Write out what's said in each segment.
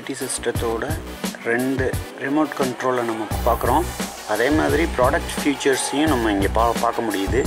security சிஸ்டத்தோட ரெண்டு remote கண்ட்ரோலை நம்ம பார்க்குறோம் அதே மாதிரி ப்ராடக்ட் ஃபீச்சர்ஸையும் நம்ம இங்கே பா பார்க்க முடியுது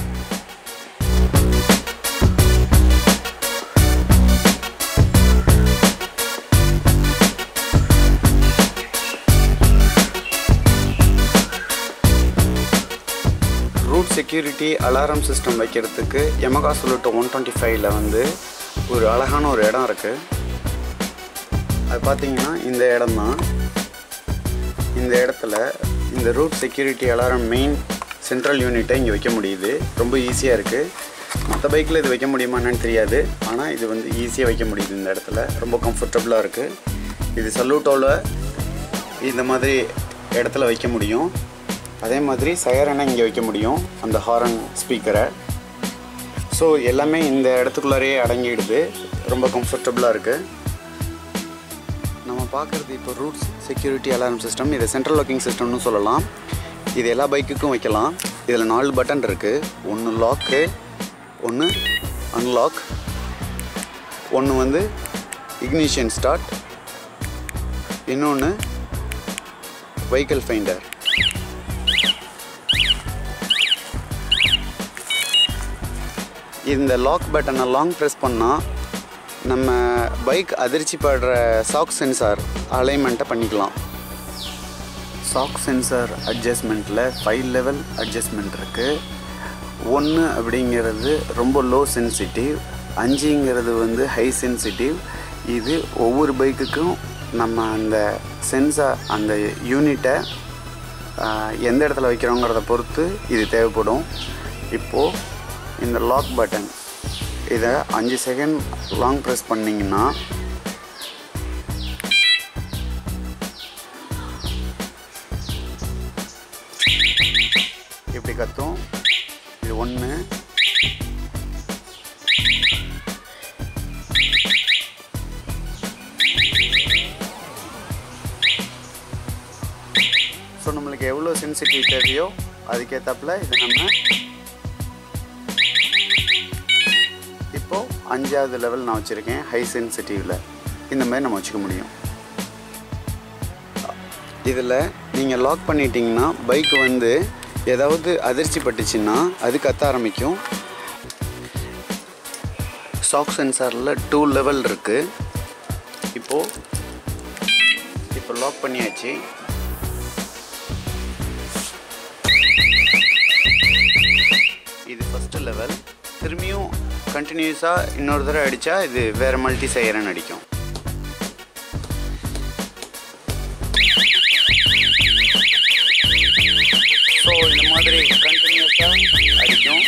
ரூட் செக்யூரிட்டி அலாரம் சிஸ்டம் வைக்கிறதுக்கு எமகா சொல்லிட்டு ஒன் டுவெண்ட்டி ஃபைவ்ல வந்து ஒரு அழகான ஒரு இடம் இருக்குது அது பார்த்தீங்கன்னா இந்த இடம் தான் இந்த இடத்துல இந்த root security alarm main central யூனிட்டை இங்கே வைக்க முடியுது ரொம்ப ஈஸியாக இருக்குது மற்ற பைக்கில் இது வைக்க முடியுமா என்னன்னு தெரியாது ஆனால் இது வந்து ஈஸியாக வைக்க முடியுது இந்த இடத்துல ரொம்ப கம்ஃபர்டபுளாக இருக்குது இது சல்யூட்டோவில் இந்த மாதிரி இடத்துல வைக்க முடியும் அதே மாதிரி சயரனை இங்கே வைக்க முடியும் அந்த ஹாரன் ஸ்பீக்கரை ஸோ எல்லாமே இந்த இடத்துக்குள்ளாரையே அடங்கிடுது ரொம்ப கம்ஃபர்டபுளாக இருக்குது நம்ம பார்க்குறது இப்போ ரூட்ஸ் செக்யூரிட்டி அலாரம் சிஸ்டம் இதை சென்ட்ரல் லாக்கிங் சிஸ்டம்னு சொல்லலாம் இது எல்லா பைக்குக்கும் வைக்கலாம் இதில் நாலு பட்டன் இருக்குது ஒன்று லாக்கு ஒன்று அன்லாக் ஒன்று வந்து இக்னிஷன் ஸ்டார்ட் இன்னொன்று வெஹிக்கிள் ஃபைண்டர் இந்த லாக் பட்டனை லாங் ப்ரெஸ் பண்ணால் நம்ம பைக் அதிர்ச்சி படுற சாக் சென்சார் அலைன்மெண்ட்டை பண்ணிக்கலாம் சாக் சென்சார் அட்ஜஸ்ட்மெண்ட்டில் ஃபைவ் லெவல் அட்ஜஸ்ட்மெண்ட் இருக்குது ஒன்று அப்படிங்கிறது ரொம்ப லோ சென்சிட்டிவ் அஞ்சுங்கிறது வந்து ஹை சென்சிட்டிவ் இது ஒவ்வொரு பைக்குக்கும் நம்ம அந்த சென்சார் அந்த யூனிட்டை எந்த இடத்துல வைக்கிறோங்கிறத பொறுத்து இது தேவைப்படும் இப்போது இந்த லாக் பட்டன் இதை அஞ்சு செகண்ட் லாங் ப்ரெஸ் பண்ணிங்கன்னா இப்படி கத்தும் இது ஒன்று ஸோ நம்மளுக்கு எவ்வளோ சென்சிட்டிவ் தேவையோ அதுக்கேற்றாப்புல இது நம்ம இப்போது அஞ்சாவது லெவல் நான் வச்சுருக்கேன் ஹை சென்சிட்டிவில் இந்த மாதிரி நம்ம வச்சுக்க முடியும் இதில் நீங்கள் லாக் பண்ணிட்டீங்கன்னா பைக் வந்து ஏதாவது அதிர்ச்சி பட்டுச்சுன்னா அது கத்த ஆரம்பிக்கும் சாக் சென்சாரில் டூ லெவல் இருக்குது இப்போது இப்போ லாக் பண்ணியாச்சு இது ஃபஸ்ட்டு லெவல் திரும்பியும் கண்டினியூஸாக இன்னொரு தடவை அடித்தா இது வேறு மல்டி சைரன் அடிக்கும் ஸோ இந்த மாதிரி கண்டினியூஸாக அடிக்கும்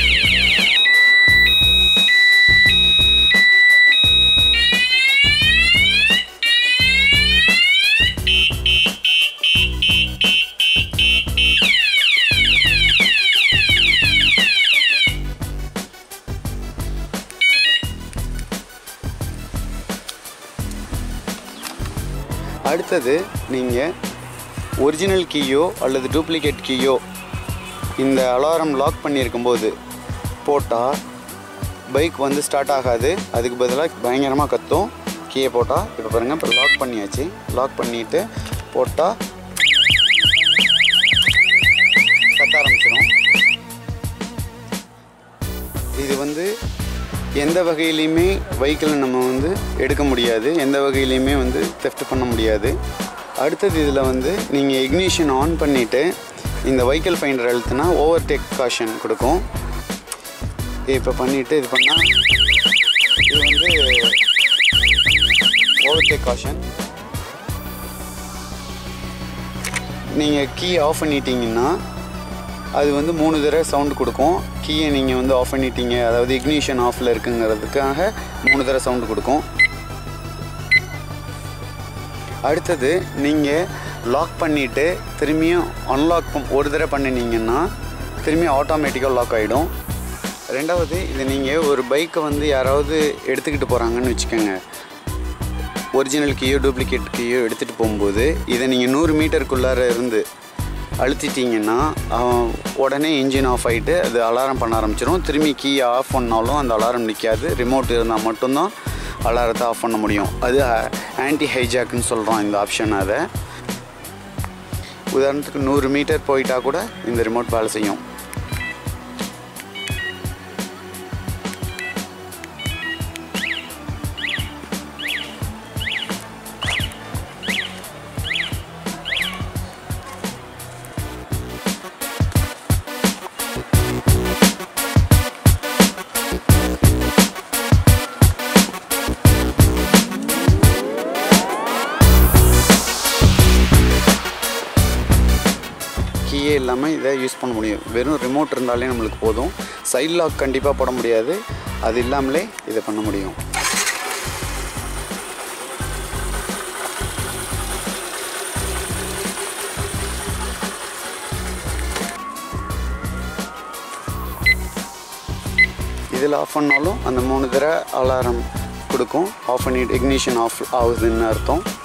அடுத்தது நீங்கள் ஒரிஜினல் கீயோ அல்லது டூப்ளிகேட் கீயோ இந்த அலாரம் லாக் பண்ணியிருக்கும்போது போட்டால் பைக் வந்து ஸ்டார்ட் ஆகாது அதுக்கு பதிலாக பயங்கரமாக கத்தும் கீயை போட்டால் இப்போ பாருங்கள் இப்போ லாக் பண்ணியாச்சு லாக் பண்ணிவிட்டு போட்டால் கத்த ஆரம்பிச்சிடும் இது வந்து எந்த வகையிலையுமே வெஹிக்கிளை நம்ம வந்து எடுக்க முடியாது எந்த வகையிலையுமே வந்து தெஃப்ட் பண்ண முடியாது அடுத்தது இதில் வந்து நீங்கள் இக்னிஷன் ஆன் பண்ணிவிட்டு இந்த வெஹிக்கிள் ஃபைண்டர் அழுத்தினா ஓவர் டேக் காஷன் கொடுக்கும் இப்போ பண்ணிவிட்டு இது பண்ணால் இது வந்து ஓவர் டேக் காஷன் நீங்கள் கீ ஆஃப் பண்ணிட்டீங்கன்னா அது வந்து மூணு தடவை சவுண்டு கொடுக்கும் கீயை நீங்கள் வந்து ஆஃப் பண்ணிட்டீங்க அதாவது இக்னிஷன் ஆஃபில் இருக்குங்கிறதுக்காக மூணு தடவை சவுண்டு கொடுக்கும் அடுத்தது நீங்கள் லாக் பண்ணிவிட்டு திரும்பியும் அன்லாக் ஒரு தடவை பண்ணினீங்கன்னா திரும்பியும் ஆட்டோமேட்டிக்காக லாக் ஆகிடும் ரெண்டாவது இது நீங்கள் ஒரு பைக்கை வந்து யாராவது எடுத்துக்கிட்டு போகிறாங்கன்னு வச்சுக்கோங்க ஒரிஜினல் கீயோ டூப்ளிகேட் கீயோ எடுத்துகிட்டு போகும்போது இதை நீங்கள் நூறு மீட்டருக்குள்ளார இருந்து அழுத்திட்டிங்கன்னா அவன் உடனே இன்ஜின் ஆஃப் ஆகிட்டு அது அலாரம் பண்ண ஆரம்பிச்சிடும் திரும்பி கீ ஆஃப் பண்ணாலும் அந்த அலாரம் நிற்காது ரிமோட் இருந்தால் மட்டும்தான் அலாரத்தை ஆஃப் பண்ண முடியும் அது ஆன்டி ஹைஜாக்னு சொல்கிறோம் இந்த ஆப்ஷன் அதை உதாரணத்துக்கு நூறு மீட்டர் போயிட்டா கூட இந்த ரிமோட் வேலை செய்யும் கீயே இல்லாமல் இதை யூஸ் பண்ண முடியும் வெறும் ரிமோட் இருந்தாலே நம்மளுக்கு போதும் சைட் லாக் கண்டிப்பாக போட முடியாது அது இல்லாமலே இதை பண்ண முடியும் இதில் ஆஃப் பண்ணாலும் அந்த மூணு தடவை அலாரம் கொடுக்கும் ஆஃப் பண்ணிட்டு இக்னிஷன் ஆஃப் ஆகுதுன்னு அர்த்தம்